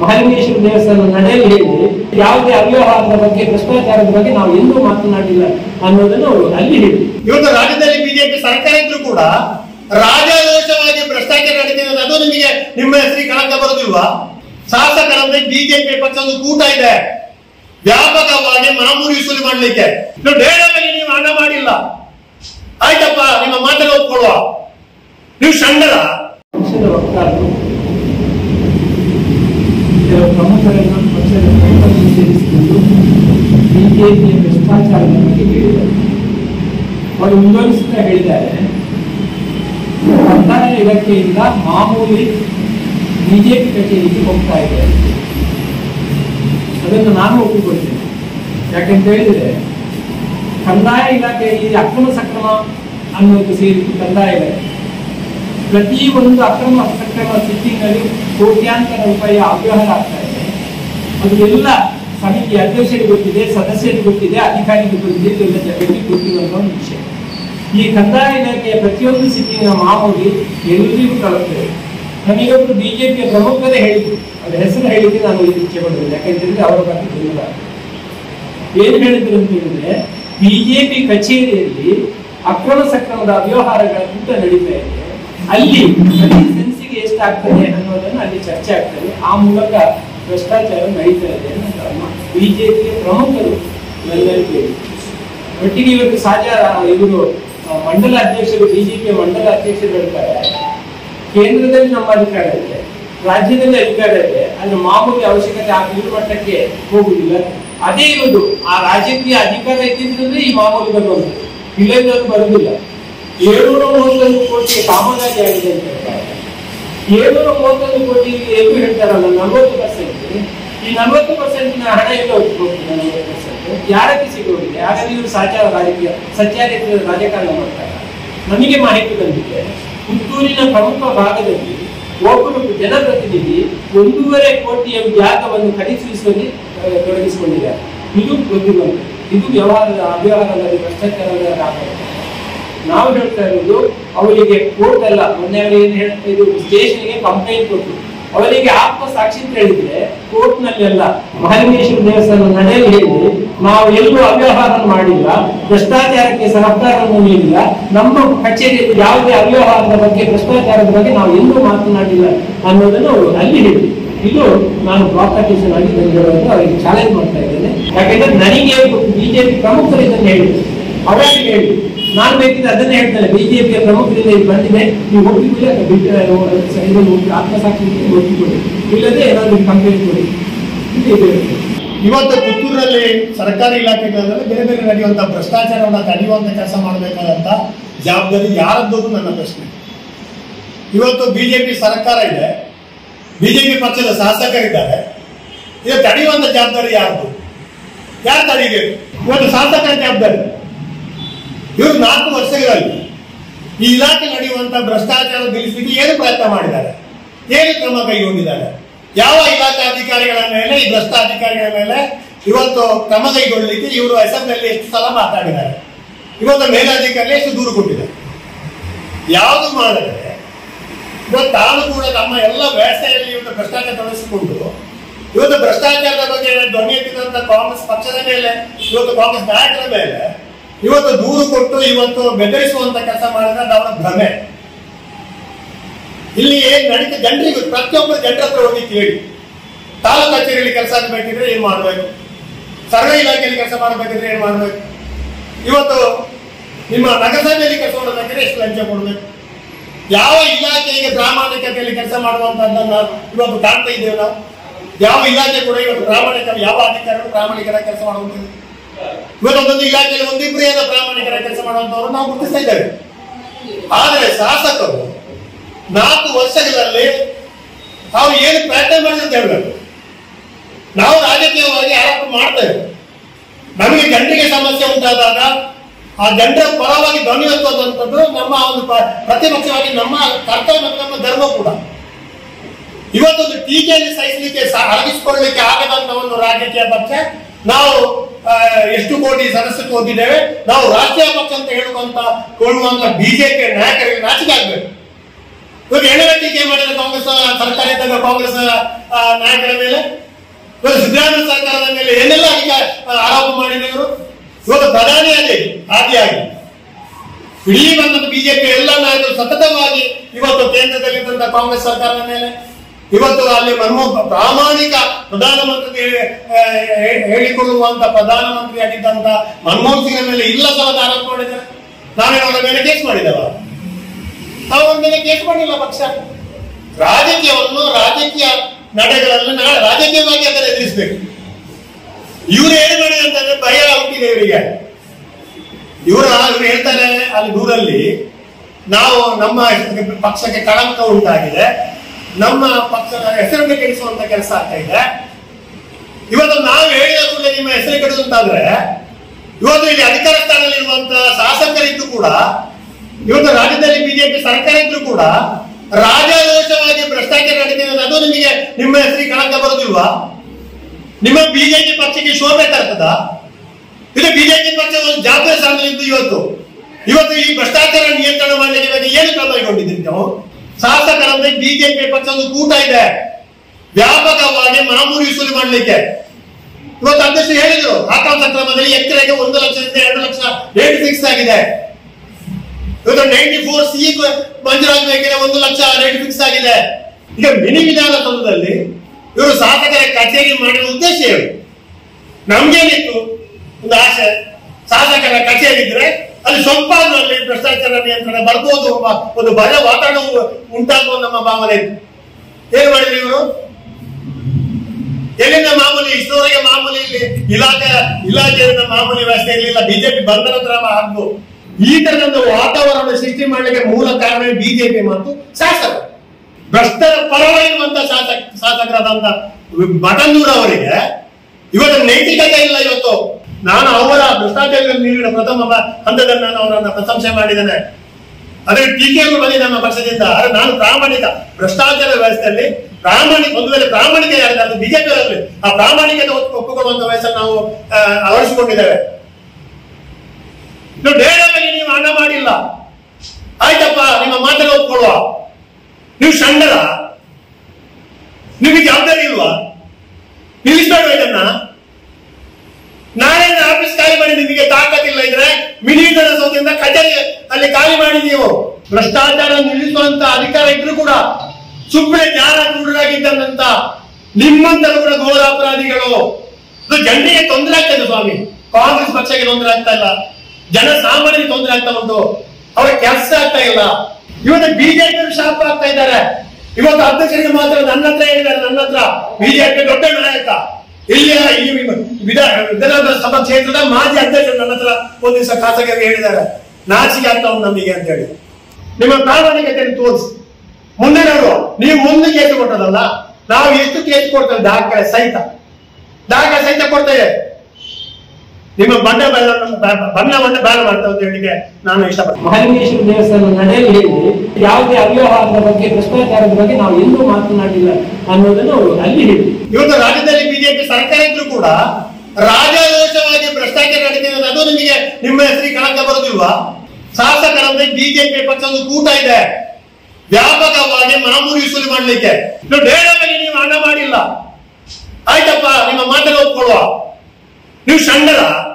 ಮಹಾಲಿಂಗೇಶ್ವರ ದೇವಸ್ಥಾನ ನಡೆಯಲ್ಲಿ ಹೇಳಿ ಯಾವುದೇ ಅವ್ಯವಹಾರದ ಬಗ್ಗೆ ಭ್ರಷ್ಟಾಚಾರದ ಬಗ್ಗೆ ನಾವು ಎಂದೂ ಮಾತನಾಡಿಲ್ಲ ಅನ್ನೋದನ್ನು ಅವರು ಅಲ್ಲಿ ಹೇಳಿ ಇವತ್ತು ರಾಜ್ಯದಲ್ಲಿ ಬಿಜೆಪಿ ಸರ್ಕಾರ ಇದ್ರು ಕೂಡ ರಾಜಾರೋಷವಾಗಿ ಭ್ರಷ್ಟಾಚಾರ ನಡೀತಿದೆ ಅದು ನಿಮಗೆ ನಿಮ್ಮ ಹೆಸರಿಗೆ ಕಳಂಕ ಬರುದಿಲ್ವಾ ಶಾಸಕರಂದ್ರೆ ಬಿಜೆಪಿ ಪಕ್ಷದ ಕೂಟ ಇದೆ ವ್ಯಾಪಕವಾಗಿ ಮಾಮೂಲಿ ವಸೂಲಿ ಮಾಡ್ಲಿಕ್ಕೆ ನೀವು ಡೇರಾಗಿ ನೀವು ಹಣ ಮಾಡಿಲ್ಲ ಆಯ್ತಪ್ಪ ನಿಮ್ಮ ಮಾತನ್ನು ಒಪ್ಕೊಳ್ಳುವ ನೀವು ಷಂಡರ ಪಕ್ಷದ ವಕ್ತಾರರು ಕೆಲವು ಪ್ರಮುಖರನ್ನ ಪಕ್ಷದ ಪ್ರಮುಖರನ್ನು ಸೇರಿಸಿಕೊಂಡು ಬಿಜೆಪಿಯ ಭ್ರಷ್ಟಾಚಾರದ ಬಗ್ಗೆ ಹೇಳಿದ್ದಾರೆ ಅವರು ಮುಂದುವರಿಸುತ್ತಾ ಹೇಳಿದ್ದಾರೆ ಕಂದಾಯ ಇಲಾಖೆಯಿಂದ ಮಾಮೂಲಿ ಬಿಜೆಪಿ ಕಚೇರಿಗೆ ಹೋಗ್ತಾ ಇದೆ ಅದನ್ನು ನಾನು ಒಪ್ಪಿಕೊಳ್ತೇನೆ ಯಾಕಂತ ಹೇಳಿದ್ರೆ ಕಂದಾಯ ಇಲಾಖೆಯಲ್ಲಿ ಅಕ್ರಮ ಸಕ್ರಮ ಅನ್ನೋದು ಸೇರಿದ್ದು ಕಂದಾಯ ಇಲಾಖೆ ಪ್ರತಿ ಒಂದು ಅಕ್ರಮ ಸಕ್ರಮ ಸಿಟ್ಟಿಂಗ್ ಅಲ್ಲಿ ಕೋಟ್ಯಾಂತರ ರೂಪಾಯಿ ಅವ್ಯವಹಾರ ಆಗ್ತಾ ಇದೆ ಅದು ಎಲ್ಲ ಸಮಿತಿ ಅಧ್ಯಕ್ಷರಿಗೆ ಗೊತ್ತಿದೆ ಸದಸ್ಯರಿಗೆ ಗೊತ್ತಿದೆ ಅಧಿಕಾರಿಗೆ ಗೊತ್ತಿದೆ ಇದೆಲ್ಲ ಜಗತ್ತಿಗೆ ಗೊತ್ತಿರುವಂತಹ ಒಂದು ವಿಷಯ ಈ ಕಂದಾಯ ಇಲಾಖೆಯ ಪ್ರತಿಯೊಂದು ಸಿಟ್ಟಿಂಗ್ ಮಾಮೂಲಿ ಎಲ್ರಿಗೂ ತಲುಪ್ತದೆ ನಮಗೊಬ್ಬರು ಬಿಜೆಪಿಯ ಪ್ರಮುಖರೇ ಹೇಳಿದ್ರು ಅದರ ಹೆಸರು ಹೇಳಿಕೆ ನಾನು ಇಲ್ಲಿ ಇಚ್ಛೆ ಪಡೋದಿಲ್ಲ ಯಾಕಂತಂದ್ರೆ ಅವರ ಬಗ್ಗೆ ತಿಳಿಲ್ಲ ಏನ್ ಹೇಳಿದ್ರು ಅಂತ ಹೇಳಿದ್ರೆ ಬಿಜೆಪಿ ಕಚೇರಿಯಲ್ಲಿ ಅಕ್ರಮ ಸಕ್ರಮದ ಅವ್ಯವಹಾರಗಳ ಕೂಟ ನಡೀತಾ ಇದೆ ಅಲ್ಲಿ ಪ್ರತಿ ಸೆನ್ಸಿಗೆ ಎಷ್ಟಾಗ್ತದೆ ಅನ್ನೋದನ್ನ ಅಲ್ಲಿ ಚರ್ಚೆ ಆಗ್ತದೆ ಆ ಮೂಲಕ ಭ್ರಷ್ಟಾಚಾರ ನಡೀತಾ ಇದೆ ಅಂತ ಬಿಜೆಪಿಯ ಪ್ರಮುಖರು ಎಲ್ಲರಿಗೂ ಹೇಳಿದ್ರು. ಒಟ್ಟಿಗೆ ಇವತ್ತು ಸಹಜ ಇವರು ಆ, ಮಂಡಲ ಅಧ್ಯಕ್ಷರು ಬಿಜೆಪಿಯ ಮಂಡಲ ಅಧ್ಯಕ್ಷರು ಹೇಳ್ತಾರೆ ಕೇಂದ್ರದಲ್ಲಿ ನಮ್ಮ ಅಧಿಕಾರ ಇದೆ ರಾಜ್ಯದಲ್ಲಿ ಅಧಿಕಾರ ಇದೆ ಅಲ್ಲಿ ಮಾಮೂಲಿ ಅವಶ್ಯಕತೆ ಆ ಮಟ್ಟಕ್ಕೆ ಹೋಗುದಿಲ್ಲ ಅದೇ ಇರುವುದು ಆ ರಾಜ್ಯಕ್ಕೆ ಅಧಿಕಾರ ಇದ್ದಿದ್ರೆ ಈ ಮಾಮೂಲಿ ಬರುವುದು ಇಲ್ಲದ್ರೆ ಅದು ಬರುವುದಿಲ್ಲ ಏಳ್ನೂರ ಮೂವತ್ತೊಂದು ಕೋಟಿ ಕಾಮಗಾರಿ ಆಗಿದೆ ಅಂತ ಹೇಳ್ತಾರೆ ಏಳ್ನೂರ ಮೂವತ್ತೊಂದು ಕೋಟಿ ಏನು ಹೇಳ್ತಾರಲ್ಲ ನಲವತ್ತು ಪರ್ಸೆಂಟ್ ಈ ನಲವತ್ತು ಪರ್ಸೆಂಟ್ ಹಣ ಎಲ್ಲ ಹೋಗ್ತದೆ ನಲವತ್ತು ಪರ್ಸೆಂಟ್ ಯಾರಕ್ಕೆ ಸಿಗೋದಿಲ್ಲ ಹಾಗಾದ್ರೆ ಇವರು ಸಾಚಾರ ರಾಜಕೀಯ ಸಚ್ಚಾರಿತ್ರದ ರಾಜಕಾರಣ ಮಾಡ್ತಾರೆ ನಮಗೆ ಮಾಹಿತಿ ಬಂದಿದೆ ಪುತ್ತೂರಿನ ಪ್ರಮುಖ ಭಾಗದಲ್ಲಿ ಒಬ್ಬರು ಜನಪ್ರತಿನಿಧಿ ಒಂದೂವರೆ ಕೋಟಿಯ ಜಾಗವನ್ನು ಖರೀದಿಸುವಲ್ಲಿ ಆ, ತೊಡಗಿಸಿಕೊಂಡಿದ್ದಾರೆ ಇದು ಗೊತ್ತಿರುವಂತೆ ಇದು ವ್ಯವಹಾರದ ಅವ್ಯವಹಾರದಲ್ಲಿ ಭ್ರಷ್ಟಾಚಾರದ ಆಧಾರ ನಾವು ಹೇಳ್ತಾ ಇರೋದು ಅವರಿಗೆ ಕೋರ್ಟ್ ಅಲ್ಲ ಮೊನ್ನೆ ಅವರು ಏನು ಹೇಳ್ತಾ ಇದು ಸ್ಟೇಷನ್ಗೆ ಕಂಪ್ಲೇಂಟ್ ಕೊಟ್ಟು ಅವರಿಗೆ ಆತ್ಮ ಸಾಕ್ಷಿ ಅಂತ ಹೇಳಿದ್ರೆ ಕೋರ್ಟ್ ನಲ್ಲಿ ಅಲ್ಲ ಮಹಾಲಿಂಗೇಶ್ವರ ದೇವಸ್ಥಾನ ನಡೆಯಲ್ಲಿ ಹೇಳಿ ನಾವು ಎಲ್ಲೂ ಅವ್ಯವಹಾರ ಮಾಡಿಲ್ಲ ಭ್ರಷ್ಟಾಚಾರಕ್ಕೆ ಸಹಕಾರವನ್ನು ನೀಡಿಲ್ಲ ನಮ್ಮ ಕಚೇರಿಯಲ್ಲಿ ಯಾವುದೇ ಅವ್ಯವಹಾರದ ಬಗ್ಗೆ ಭ್ರಷ್ಟಾಚಾರದ ಬಗ್ಗೆ ನಾವು ಎಂದೂ ಮಾತನಾಡಿಲ್ಲ ಅನ್ನೋದನ್ನು ಅವರು ಅಲ್ಲಿ ಹೇಳಿ ಇದು ನಾನು ಬ್ಲಾಕ್ ಅಧ್ಯಕ್ಷನ್ ಆಗಿ ಇದನ್ನು ಹೇಳುವಾಗ ಅವರಿಗೆ ಚಾಲೆಂಜ್ ಮಾಡ್ತಾ ಇದ್ದೇನೆ ಯಾಕೆಂದ್ರೆ ನನಗೆ ಬಿಜೆಪಿ ಪ್ರಮುಖರು ಇದನ್ನು ಹೇಳಿದ್ರು ಅವರಿಗೆ ಹೇಳಿ ನಾನು ಬೇಕಿದ್ರೆ ಅದನ್ನೇ ಹೇಳ್ತೇನೆ ಬಿಜೆಪಿಯ ಪ್ರಮುಖರಿಂದ ಇದು ಬಂದಿದೆ ನೀವು ಒಪ್ಪಿಕೊಳ್ಳಿ ಅಥವಾ ಬಿಟ್ಟು ಇದನ್ನು ಒಪ್ಪಿ- ಆತ್ಮಸಾಕ್ಷಿ ಒಪ್ಪಿಕೊಳ್ಳಿ ಇಲ್ಲದೆ ಏನಾದರೂ ಕಂಪ್ಲೇಂಟ್ ಕೊಡಿ ಇದು ಇದು ಇರುತ್ತೆ. ಇವತ್ತು ಪುತ್ತೂರಲ್ಲಿ ಸರ್ಕಾರಿ ಇಲಾಖೆಗಳಲ್ಲಿ ಬೇರೆ ಬೇರೆ ನಡೆಯುವಂತ ಭ್ರಷ್ಟಾಚಾರವನ್ನ ತಡೆಯುವಂತ ಕೆಲಸ ಮಾಡಬೇಕಾದಂತ ಜವಾಬ್ದಾರಿ ಯಾರದ್ದು ನನ್ನ ಪ್ರಶ್ನೆ ಇವತ್ತು ಬಿಜೆಪಿ ಸರ್ಕಾರ ಇದೆ ಬಿಜೆಪಿ ಪಕ್ಷದ ಶಾಸಕರಿದ್ದಾರೆ ಇದು ತಡೆಯುವಂತ ಜವಾಬ್ದಾರಿ ಯಾರ್ದು ಯಾರು ತಡೀಬೇಕು ಇವತ್ತು ಶಾಸಕರ ಜವಾಬ್ದಾರಿ ಇವರು ನಾಲ್ಕು ವರ್ಷಗಳಲ್ಲಿ ಈ ಇಲಾಖೆ ನಡೆಯುವಂತ ಭ್ರಷ್ಟಾಚಾರ ನಿಲ್ಲಿಸಲಿಕ್ಕೆ ಏನು ಪ್ರಯತ್ನ ಮಾಡಿದ್ದಾರೆ ಏನು ಕ್ರಮ ಕೈಗೊಂಡಿದ್ದಾರೆ ಯಾವ ಇಲಾಖೆ ಅಧಿಕಾರಿಗಳ ಮೇಲೆ ಈ ಭ್ರಷ್ಟ ಅಧಿಕಾರಿಗಳ ಮೇಲೆ ಇವತ್ತು ಕ್ರಮ ಕೈಗೊಳ್ಳಲಿಕ್ಕೆ ಇವರು ಅಸೆಂಬ್ಲಿಯಲ್ಲಿ ಎಷ್ಟು ಸಲ ಮಾತಾಡಿದ್ದಾರೆ ಇವತ್ತು ಮೇಲಾಧಿಕಾರಿ ಎಷ್ಟು ದೂರು ಕೊಟ್ಟಿದ್ದಾರೆ ಯಾವುದು ಮಾಡಿದ್ರೆ ಇವತ್ತು ತಾನು ಕೂಡ ನಮ್ಮ ಎಲ್ಲ ವ್ಯವಸ್ಥೆಯಲ್ಲಿ ಇವತ್ತು ಭ್ರಷ್ಟಾಚಾರ ತೊಡಗಿಸಿಕೊಂಡು ಇವತ್ತು ಭ್ರಷ್ಟಾಚಾರದ ಬಗ್ಗೆ ಧ್ವನಿ ಎತ್ತಿದಂತ ಕಾಂಗ್ರೆಸ್ ಪಕ್ಷದ ಮೇಲೆ ಇವತ್ತು ಕಾಂಗ್ರೆಸ್ ನಾಯಕರ ಮೇಲೆ ಇವತ್ತು ದೂರು ಕೊಟ್ಟು ಇವತ್ತು ಬೆದರಿಸುವಂತ ಕೆಲಸ ಮಾಡಿದ್ರೆ ಅದು ಅವರ ಭ್ರಮೆ ಇಲ್ಲಿ ಏನ್ ನಡೀತ ಜನರಿಗೆ ಪ್ರತಿಯೊಬ್ಬರು ಜನರ ಹತ್ರ ಹೋಗಿ ಕೇಳಿ ತಾಲೂಕು ಕಚೇರಿಯಲ್ಲಿ ಕೆಲಸ ಆಗಬೇಕಿದ್ರೆ ಏನ್ ಮಾಡ್ಬೇಕು ಸರ್ವೆ ಇಲಾಖೆಯಲ್ಲಿ ಕೆಲಸ ಮಾಡಬೇಕಿದ್ರೆ ಏನ್ ಮಾಡ್ಬೇಕು ಇವತ್ತು ನಿಮ್ಮ ನಗರಸಭೆಯಲ್ಲಿ ಕೆಲಸ ಮಾಡಬೇಕಿದ್ರೆ ಎಷ್ಟು ಲಂಚ ಕೊಡ್ಬೇಕು ಯಾವ ಇಲಾಖೆಗೆ ಪ್ರಾಮಾಣಿಕತೆಯಲ್ಲಿ ಕೆಲಸ ಮಾಡುವಂತದ್ದನ್ನ ಇವತ್ತು ಕಾಣ್ತಾ ಇದ್ದೇವೆ ನಾವು ಯಾವ ಇಲಾಖೆ ಕೂಡ ಇವತ್ತು ಪ್ರಾಮಾಣಿಕ ಯಾವ ಅಧಿಕಾರಿಗಳು ಪ್ರಾಮಾಣಿಕರ ಕೆಲಸ ಮಾಡುವಂತಿಲ್ಲ ಇವತ್ತು ಒಂದೊಂದು ಇಲಾಖೆಯಲ್ಲಿ ಒಂದಿಬ್ಬರೇ ಏನೋ ಪ್ರಾಮಾಣಿಕರ ಕೆಲಸ ಮಾಡುವಂತವ್ರು ನಾವು ಗುರುತಿಸ್ತಾ ಇದ್ದೇವೆ ಆದರೆ ಶಾಸಕರು ನಾಲ್ಕು ವರ್ಷಗಳಲ್ಲಿ ನಾವು ಏನು ಪ್ರಯತ್ನ ಮಾಡಿದ್ರೆ ಅಂತ ಹೇಳ್ಬೇಕು ನಾವು ರಾಜಕೀಯವಾಗಿ ಆರೋಪ ಮಾಡ್ತೇವೆ ನಮಗೆ ಜನರಿಗೆ ಸಮಸ್ಯೆ ಉಂಟಾದಾಗ ಆ ಜನರ ಪರವಾಗಿ ಧ್ವನಿ ಎತ್ತುವಂಥದ್ದು ನಮ್ಮ ಒಂದು ಪ- ಪ್ರತಿಪಕ್ಷವಾಗಿ ನಮ್ಮ ಕರ್ತವ್ಯ ಮತ್ತು ನಮ್ಮ ಧರ್ಮ ಕೂಡ ಇವತ್ತೊಂದು ಟೀಕೆಯಲ್ಲಿ ಸಹಿಸಲಿಕ್ಕೆ ಸ- ಅರಗಿಸಿಕೊಳ್ಳಲಿಕ್ಕೆ ಆಗದಂತ ಒಂದು ರಾಜಕೀಯ ಪಕ್ಷ ನಾವು ಆ, ಎಷ್ಟು ಕೋಟಿ ಸದಸ್ಯತ್ವ ಹೊಂದಿದ್ದೇವೆ ನಾವು ರಾಷ್ಟ್ರೀಯ ಪಕ್ಷ ಅಂತ ಹೇಳುವಂತ ಕೊಳ್ಳುವಂತ ಬಿಜೆಪಿ ನಾಯಕರಿಗೆ ನಾಚಿಕೆ ಆಗ್ಬೇಕು ಇವಾಗ ಎಣ್ಣೆ ಟೀಕೆ ಮಾಡಿದ ಕಾಂಗ್ರೆಸ್ ಸರ್ಕಾರ ಇದ್ದಾಗ ಕಾಂಗ್ರೆಸ್ ಆ, ನಾಯಕರ ಮೇಲೆ ಇವಾಗ ಸಿದ್ದರಾಮಯ್ಯ ಸರ್ಕಾರದ ಮೇಲೆ ಏನೆಲ್ಲ ಈಗ ಆ, ಆರೋಪ ಮಾಡಿದವರು ಇವಾಗ ಪ್ರಧಾನಿಯಾಗಿ ಆದಿಯಾಗಿ ಇಡೀ ಬಂದ ಬಿಜೆಪಿ ಎಲ್ಲ ನಾಯಕರು ಸತತವಾಗಿ ಇವತ್ತು ಕೇಂದ್ರದಲ್ಲಿದ್ದಂತ ಕಾಂಗ್ರೆಸ್ ಸರ್ಕಾರದ ಮೇಲೆ ಇವತ್ತು ಅಲ್ಲಿ ಮನಮೋಹನ್ ಪ್ರಾಮಾಣಿಕ ಪ್ರಧಾನಮಂತ್ರಿ ಆ, ಹೇ- ಹೇಳಿಕೊಳ್ಳುವಂತ ಪ್ರಧಾನಮಂತ್ರಿ ಆಗಿದ್ದಂತ ಮನಮೋಹನ್ ಸಿಂಗ್ ಮೇಲೆ ಇಲ್ಲ ಸಲದ ಆರೋಪ ಮಾಡಿದ್ದಾರೆ ನಾವೇನು ಅವರ ಮೇಲೆ ಕೇಸ್ ಮಾಡಿದವ ಅವರ ಮೇಲೆ ಕೇಸ್ ಮಾಡಿಲ್ಲ ಪಕ್ಷ ರಾಜಕೀಯವನ್ನು ರಾಜಕೀಯ ನಡೆಗಳಲ್ಲಿ ನಾಳೆ ರಾಜಕೀಯವಾಗಿ ಅದನ್ನು ಎದುರಿಸಬೇಕು ಇವ್ರು ಏನು ಮಾಡಿದೆ ಅಂತಂದ್ರೆ ಭಯ ಹುಟ್ಟಿದೆ ಇವರಿಗೆ ಇವರು ಇವ್ರು ಹೇಳ್ತಾರೆ ಅಲ್ಲಿ ದೂರಲ್ಲಿ ನಾವು ನಮ್ಮ ಪಕ್ಷಕ್ಕೆ ಕಳಂಕ ಉಂಟಾಗಿದೆ ನಮ್ಮ ಪಕ್ಷದ ಹೆಸರನ್ನು ಕೆಡಿಸುವಂತ ಕೆಲಸ ಆಗ್ತಾ ಇದೆ ಇವತ್ತು ನಾವು ಹೇಳಿದ ಕೂಡಲೇ ನಿಮ್ಮ ಹೆಸರು ಕೆಡುವಂತಾದ್ರೆ ಇವತ್ತು ಇಲ್ಲಿ ಅಧಿಕಾರ ಸ್ಥಾನದಲ್ಲಿರುವಂತ ಶಾಸಕರಿದ್ದು ಕೂಡ ಇವತ್ತು ರಾಜ್ಯದಲ್ಲಿ ಬಿಜೆಪಿ ಸರ್ಕಾರ ಇದ್ರು ಕೂಡ ರಾಜಾರೋಷವಾಗಿ ಭ್ರಷ್ಟಾಚಾರ ನಡೀತಿದೆ ಅದು ನಿಮಗೆ ನಿಮ್ಮ ಹೆಸರಿಗೆ ಕಳಂಕ ಬರೋದಿಲ್ವಾ ನಿಮ್ಮ ಬಿಜೆಪಿ ಪಕ್ಷಕ್ಕೆ ಶೋಭೆ ತರ್ತದ ಇದು ಬಿಜೆಪಿ ಪಕ್ಷದ ಒಂದು ಜವಾಬ್ದಾರಿ ಸ್ಥಾನದಲ್ಲಿದ್ದು ಇವತ್ತು ಇವತ್ತು ಈ ಭ್ರಷ್ಟಾಚಾರ ನಿಯಂತ್ರಣ ಮಾಡಲಿಕ್ಕೆ ಇವಾಗ ಏನು ಕ್ರಮ ಕೈಗೊಂಡಿದ್ದೀರಿ ನಾವು ಶಾಸಕರಂದ್ರೆ ಬಿಜೆಪಿ ಪಕ್ಷದ ಕೂಟ ಇದೆ ವ್ಯಾಪಕವಾಗಿ ಮಾಮೂಲಿ ವಸೂಲಿ ಮಾಡಲಿಕ್ಕೆ ಇವತ್ತು ಅಧ್ಯಕ್ಷರು ಹೇಳಿದ್ರು ಆಕಾಂಕ್ಷ ಕ್ರಮದಲ್ಲಿ ಎಕರೆಗೆ ಒಂದು ಲಕ್ಷದಿಂದ ಎರಡು ಲಕ್ಷ ರೇಟ್ ಫಿಕ್ಸ್ ಆಗಿದೆ ಇವತ್ತು ನೈಂಟಿ ಫೋರ್ ಸಿ ಮಂಜೂರಾಗಬೇಕಿದ್ರೆ ಒಂದು ಲಕ್ಷ ರೇಟ್ ಫಿಕ್ಸ್ ಆಗಿದೆ ಈಗ ಮಿನಿ ವಿಧಾನಸೌಧದಲ್ಲಿ ಇವರು ಶಾಸಕರ ಕಚೇರಿ ಮಾಡಿದ ಉದ್ದೇಶ ಏನು ನಮ್ಗೇನಿತ್ತು ಒಂದು ಆಸೆ ಶಾಸಕರ ಕಚೇರಿ ಇದ್ರೆ ಅಲ್ಲಿ ಸ್ವಲ್ಪ ಅಲ್ಲಿ ಭ್ರಷ್ಟಾಚಾರ ನಿಯಂತ್ರಣ ಬರ್ಬೋದು ಎಂಬ ಒಂದು ಭಯ ವಾತಾವರಣ ಉಂಟಾಗುವ ನಮ್ಮ ಭಾವನೆ ಇತ್ತು ಏನ್ ಮಾಡಿದ್ರು ಇವರು ಎಲ್ಲಿಂದ ಮಾಮೂಲಿ ಇಷ್ಟರವರೆಗೆ ಮಾಮೂಲಿ ಇಲ್ಲಿ ಇಲಾಖೆ ಇಲಾಖೆಯಿಂದ ಮಾಮೂಲಿ ವ್ಯವಸ್ಥೆ ಇರಲಿಲ್ಲ ಬಿಜೆಪಿ ಬಂದ ನಂತರ ಆಗ್ದು ಈ ತರದೊಂದು ವಾತಾವರಣ ಸೃಷ್ಟಿ ಮಾಡಲಿಕ್ಕೆ ಮೂಲ ಕಾರಣ ಬಿಜೆಪಿ ಮತ್ತು ಶಾಸಕರು ಭ್ರಷ್ಟರ ಪರವಾಗಿರುವಂತ ಶಾಸಕ ಶಾಸಕರಾದಂತ ಮಠಂದೂರ್ ಅವರಿಗೆ ಇವತ್ತು ನೈತಿಕತೆ ಇಲ್ಲ ಇವತ್ತು ನಾನು ಅವರ ಭ್ರಷ್ಟಾಚಾರದಲ್ಲಿ ನೀಡಿದ ಪ್ರಥಮ ಬ- ಹಂತದಲ್ಲಿ ನಾನು ಅವರನ್ನ ಪ್ರಶಂಸೆ ಮಾಡಿದ್ದೇನೆ ಅದೇ ಟೀಕೆಗಳು ಬಂದಿದೆ ನಮ್ಮ ಪಕ್ಷದಿಂದ ಆದ್ರೆ ನಾನು ಪ್ರಾಮಾಣಿಕ ಭ್ರಷ್ಟಾಚಾರ ವ್ಯವಸ್ಥೆಯಲ್ಲಿ ಪ್ರಾಮಾಣಿಕ ಒಂದು ವೇಳೆ ಪ್ರಾಮಾಣಿಕ ಯಾರಿದೆ ಅದು ಬಿಜೆಪಿ ಅವರಲ್ಲಿ ಆ ಪ್ರಾಮಾಣಿಕತೆ ಒಪ್ಪು- ಒಪ್ಪಿಕೊಳ್ಳುವಂತ ವ್ಯವಸ್ಥೆ ನಾವು ಆ, ಅಳವಡಿಸಿಕೊಂಡಿದ್ದೇವೆ ಇನ್ನು ಬೇರೆಯವರಿಗೆ ನೀವು ಹಣ ಮಾಡಿಲ್ಲ ಆಯ್ತಪ್ಪ ನಿಮ್ಮ ಮಾತನ್ನು ಒಪ್ಕೊಳ್ಳುವ ನೀವು ಷಂಡರ ನಿಮಗೆ ಜವಾಬ್ದಾರಿ ಇಲ್ವಾ ನಿಲ್ಲಿಸ್ಬೇಡ ಇದನ್ನ ನಾಳೆ ಆಫೀಸ್ ಖಾಲಿ ಮಾಡಿ ನಿಮಗೆ ತಾಕತ್ತಿಲ್ಲ ಇದ್ರೆ ಮಿನಿ ವಿಧಾನಸೌಧದಿಂದ ಕಚೇರಿ ಅಲ್ಲಿ ಖಾಲಿ ಮಾಡಿ ನೀವು ಭ್ರಷ್ಟಾಚಾರ ನಿಲ್ಲಿಸುವಂತ ಅಧಿಕಾರ ಇದ್ರು ಕೂಡ ಸುಮ್ಮನೆ ಜ್ಞಾನ ಕ್ರೂಢರಾಗಿದ್ದಂತ ನಿಮ್ಮಂತರು ಕೂಡ ಘೋರ ಅಪರಾಧಿಗಳು ಇದು ಜನರಿಗೆ ತೊಂದರೆ ಆಗ್ತದೆ ಸ್ವಾಮಿ ಕಾಂಗ್ರೆಸ್ ಪಕ್ಷಕ್ಕೆ ತೊಂದರೆ ಆಗ್ತಾ ಇಲ್ಲ ಜನ ಸಾಮಾನ್ಯರಿಗೆ ತೊಂದರೆ ಆಗ್ತಾ ಉಂಟು ಅವರ ಕೆಲಸ ಆಗ್ತಾ ಇಲ್ಲ ಇವತ್ತು ಬಿಜೆಪಿ ಶಾಪ ಆಗ್ತಾ ಇದ್ದಾರೆ ಇವತ್ತು ಅಧ್ಯಕ್ಷರಿಗೆ ಮಾತ್ರ ನನ್ನ ಹತ್ರ ಹೇಳಿದ್ದಾರೆ ನನ್ನ ಹತ್ರ ಬಿಜೆಪಿ ದೊಡ್ಡ ನಾಯಕ ಇಲ್ಲಿಯ ಈ ವಿಧಾನ ವಿಧಾನಸಭಾ ಕ್ಷೇತ್ರದ ಮಾಜಿ ಅಧ್ಯಕ್ಷರು ನನ್ನ ಹತ್ರ ಒಂದು ದಿವಸ ಖಾಸಗಿಯಾಗಿ ಹೇಳಿದ್ದಾರೆ ನಾಚಿಕೆ ಆಗ್ತಾ ಉಂಟು ನಮಗೆ ಅಂತ ಹೇಳಿ ನಿಮ್ಮ ಪ್ರಾಮಾಣಿಕತೆಯನ್ನು ತೋರಿಸಿ ಮುಂದೆ ನೋಡುವ ನೀವು ಮುಂದೆ ಕೇಸ್ ಕೊಟ್ಟದಲ್ಲ ನಾವು ಎಷ್ಟು ಕೇಸ್ ಕೊಡ್ತೇವೆ ದಾಖಲೆ ಸಹಿತ ದಾಖಲೆ ಸಹಿತ ಕೊಡ್ತೇವೆ ನಿಮ್ಮ ಬಣ್ಣ ಬಣ್ಣ ಬಣ್ಣವನ್ನ ಬ್ಯಾನ್ ಮಾಡ್ತಾ ಅಂತ ಹೇಳಿಕ್ಕೆ ನಾನು ಇಷ್ಟಪಡ್ತೀನಿ ಮಹಾಲಿಂಗೇಶ್ವರ ದೇವಸ್ಥಾನ ನಡೆಯಲ್ಲಿ ಹೇಳಿ ಯಾವುದೇ ಅವ್ಯವಹಾರದ ಬಗ್ಗೆ ಭ್ರಷ್ಟಾಚಾರದ ಬಗ್ಗೆ ನಾವು ಎಲ್ಲೂ ಮಾತನಾಡಿಲ್ಲ ಅನ್ನೋದನ್ನು ಅವರು ಅಲ್ಲಿ ಹೇಳಿ ಇವತ್ತು ರಾಜ್ಯದಲ್ಲಿ ಬಿಜೆಪಿ ಸರ್ಕಾರ ಇದ್ರು ಕೂಡ ರಾಜಾರೋಷವಾಗಿ ಭ್ರಷ್ಟಾಚಾರ ನಡೀತಿದೆ ಅದು ನಿಮಗೆ ನಿಮ್ಮ ಹೆಸರಿಗೆ ಕಳಂಕ ಬರೋದಿಲ್ವಾ ಶಾಸಕರಂದ್ರೆ ಬಿಜೆಪಿ ಪಕ್ಷದ ಕೂಟ ಇದೆ ವ್ಯಾಪಕವಾಗಿ ಮಾಮೂಲಿ ವಸೂಲಿ ಮಾಡಲಿಕ್ಕೆ ಇನ್ನು ಬೇರೆಯವರಿಗೆ ನೀವು ಹಣ ಮಾಡಿಲ್ಲ ಆಯ್ತಪ್ಪ ನಿಮ್ಮ ಮಾತನ್ನು ಒಪ್ಕೊಳ್ಳುವ ನೀವು ಷಂಡರ